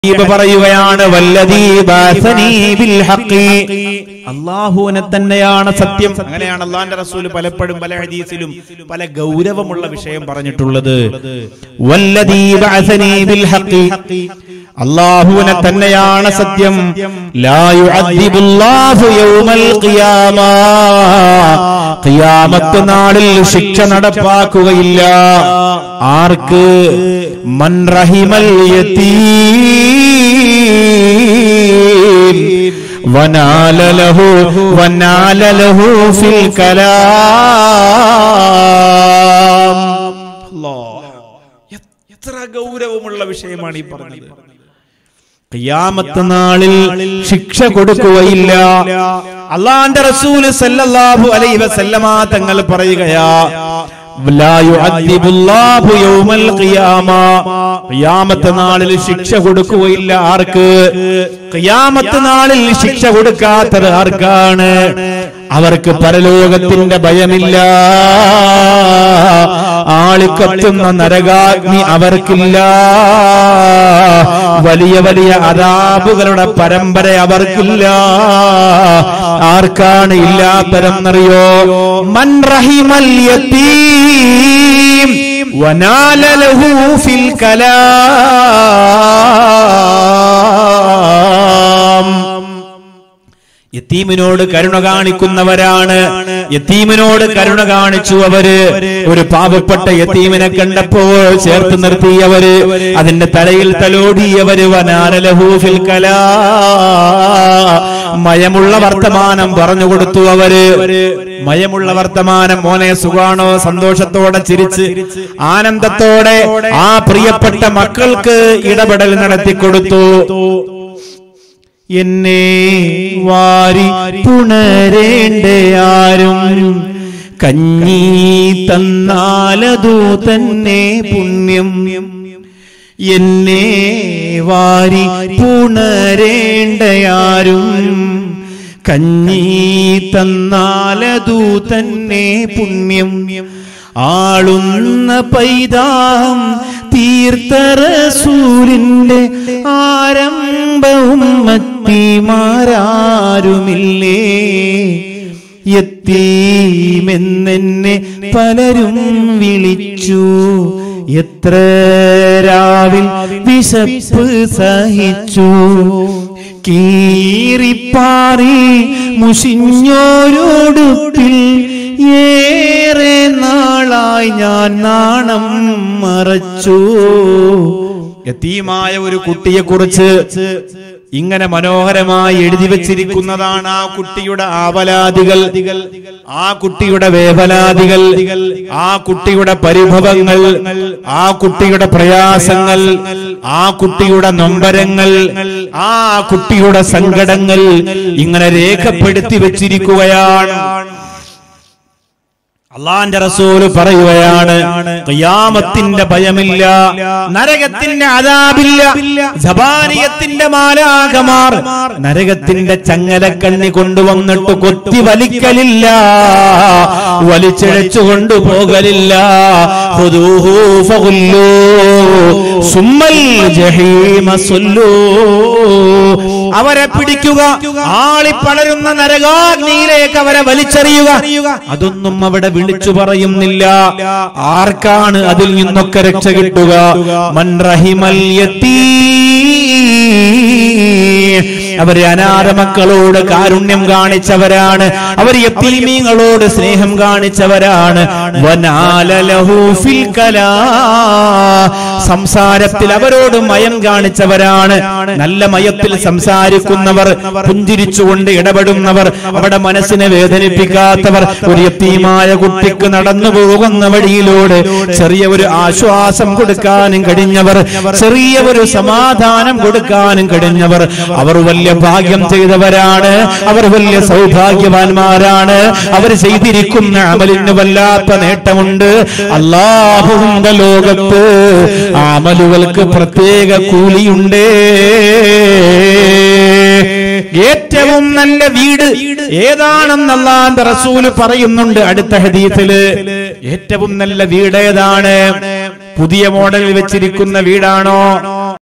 ഹബീബ് പറയുകയാണ് വല്ലദീ ബാസനീ ബിൽ ഹഖി അള്ളാഹുവിനെ തന്നെയാണ് സത്യം അങ്ങനെയാണ് അള്ളാന്റെ റസൂൽ പലപ്പോഴും പല ഹദീസിലും പല ഗൗരവമുള്ള വിഷയം പറഞ്ഞിട്ടുള്ളത് വല്ലദീ ബാസനീ ബിൽ ഹഖി അള്ളാഹുവിനെ തന്നെയാണ് സത്യം ലാ യുഅദ്ദിബുല്ലാഹു യൗമൽ ഖിയാമ ഖിയാമത്ത് നാളിൽ ശിക്ഷ നടപ്പാക്കുകയില്ല ആർക്ക് മൻ റഹിമൽ യതീം വനാല ലഹു വനാല ലഹു ഫിൽ കലാം അല്ലാഹ് എത്ര ഗൗരവമുള്ള വിഷയമാണ് ഈ പറഞ്ഞത് ഖിയാമത്ത് നാളിൽ ശിക്ഷ കൊടുക്കുകയില്ല അള്ളാന്റെ റസൂല് സല്ലല്ലാഹു അലൈഹി വസല്ലമ തങ്ങൾ പറയുകയാ ലാ യുഅദ്ദിബുല്ലാഹു യൗമൽ ഖിയാമ ഖിയാമത്ത് നാളിൽ ശിക്ഷ കൊടുക്കുകയില്ല ആർക്ക് ഖിയാമത്ത് നാളിൽ ശിക്ഷ കൊടുക്കാത്തത് ആർക്കാണ് അവർക്ക് പരലോകത്തിന്റെ ഭയമില്ല ആളിക്കത്തുന്ന നരകാഗ്നി അവർക്കില്ല വലിയ വലിയ അതാബുകളുടെ പരമ്പര അവർക്കില്ല ആർക്കാണ് ഇല്ലാത്തരെന്നറിയോ മൻ റഹിമൽ യതീം വനാല ലഹു ഫിൽ കലാം യത്തീമിനോട് കരുണ കാണിക്കുന്നവരാണ് യത്തീമിനോട് കരുണ കാണിച്ചു അവര് ഒരു പാവപ്പെട്ട യത്തീമിനെ കണ്ടപ്പോൾ ചേർത്ത് നിർത്തിയവര് അതിന്റെ തലയിൽ തലോടിയവര് വനാനലഹൂഫിൽ കലാ മയമുള്ള വർത്തമാനം പറഞ്ഞു കൊടുത്തു അവര് മയമുള്ള വർത്തമാനം മോനെ സുഖാണോ സന്തോഷത്തോടെ ചിരിച്ച് ആനന്ദത്തോടെ ആ പ്രിയപ്പെട്ട മക്കൾക്ക് ഇടപെടൽ നടത്തി കൊടുത്തു എന്നെ വാരി പുണരേണ്ട ആരും കഞ്ഞി തന്നാലതു തന്നെ പുണ്യം എന്നെ വാരി പുണരേണ്ട ആരും കഞ്ഞി തന്നാലതു തന്നെ പുണ്യം ആളുന്ന പൈതാം തീർത്ഥറസൂലിന്റെ ആരംഭവും മത്തിമാരാരുമില്ലേ എത്തീമെന്നെന്നെ പലരും വിളിച്ചു എത്ര രാവിൽ വിശപ്പ് സഹിച്ചു കീറിപ്പാറി മുഷിഞ്ഞോരോടുപ്പിൽ ഏറെ നാളായി ഞാൻ നാണം മറച്ചു യത്തീമായ ഒരു കുട്ടിയെ കുറിച്ച് ഇങ്ങനെ മനോഹരമായി എഴുതി വെച്ചിരിക്കുന്നതാണ് ആ കുട്ടിയുടെ ആവലാദികൾ ആ കുട്ടിയുടെ വേവലാദികൾ ആ കുട്ടിയുടെ പരിഭവങ്ങൾ ആ കുട്ടിയുടെ പ്രയാസങ്ങൾ ആ കുട്ടിയുടെ നൊമ്പരങ്ങൾ ആ കുട്ടിയുടെ സങ്കടങ്ങൾ ഇങ്ങനെ രേഖപ്പെടുത്തി വെച്ചിരിക്കുകയാണ് അള്ളാന്റെ റസൂല് പറയുകയാണ് ഖിയാമത്തിന്റെ ഭയമില്ല നരകത്തിന്റെ അതാപില്ല ജബാനിയത്തിന്റെ മാലാകമാർ നരകത്തിന്റെ ചങ്ങലക്കണ്ണി കൊണ്ടുവന്നിട്ട് കൊത്തി വലിക്കലില്ല വലിച്ചിഴച്ചു കൊണ്ടുപോകലില്ല ഖുദൂഹു ഫഗുല്ലൂ സുമ്മൽ ജഹീമ സുല്ലൂ അവരെ പിടിക്കുക ആളിപ്പളരുന്ന നരകാഗ്നിയിലേക്ക് അവരെ വലിച്ചെറിയുക അതൊന്നും അവിടെ വിളിച്ചു പറയുന്നില്ല ആർക്കാണ് അതിൽ നിന്നൊക്കെ രക്ഷ കിട്ടുക മൻ റഹിമൽ അവര് അനാഥ മക്കളോട് കാരുണ്യം കാണിച്ചവരാണ് അവർ യത്തീമീങ്ങളോട് സ്നേഹം കാണിച്ചവരാണ് വനാലലഹു ഫിൽ കലാ സംസാരത്തിൽ അവരോട് മയം കാണിച്ചവരാണ് നല്ല മയത്തിൽ സംസാരിക്കുന്നവർ പുഞ്ചിരിച്ചുകൊണ്ട് ഇടപെടുന്നവർ അവിടെ മനസ്സിനെ വേദനിപ്പിക്കാത്തവർ ഒരു യത്തീമായ കുട്ടിക്ക് നടന്നു പോകുന്ന വഴിയിലൂടെ ചെറിയ ഒരു ആശ്വാസം കൊടുക്കാനും കഴിഞ്ഞവർ ചെറിയ ഒരു സമാധാനം കൊടുക്കാനും കഴിഞ്ഞവർ അവർ വലിയ ഭാഗ്യം ചെയ്തവരാണ് അവർ വലിയ സൗഭാഗ്യവാന്മാരാണ് അവർ ചെയ്തിരിക്കുന്ന അമലിന് വല്ലാത്ത നേട്ടമുണ്ട് അള്ളാഹുവിന്റെ ലോകത്ത് അമലുകൾക്ക് പ്രത്യേക കൂലിയുണ്ട് ഏറ്റവും നല്ല വീട് ഏതാണെന്ന് അള്ളാന്റെ റസൂല് പറയുന്നുണ്ട് അടുത്ത ഹദീസില് ഏറ്റവും നല്ല വീട് ഏതാണ് പുതിയ മോഡലിൽ വെച്ചിരിക്കുന്ന വീടാണോ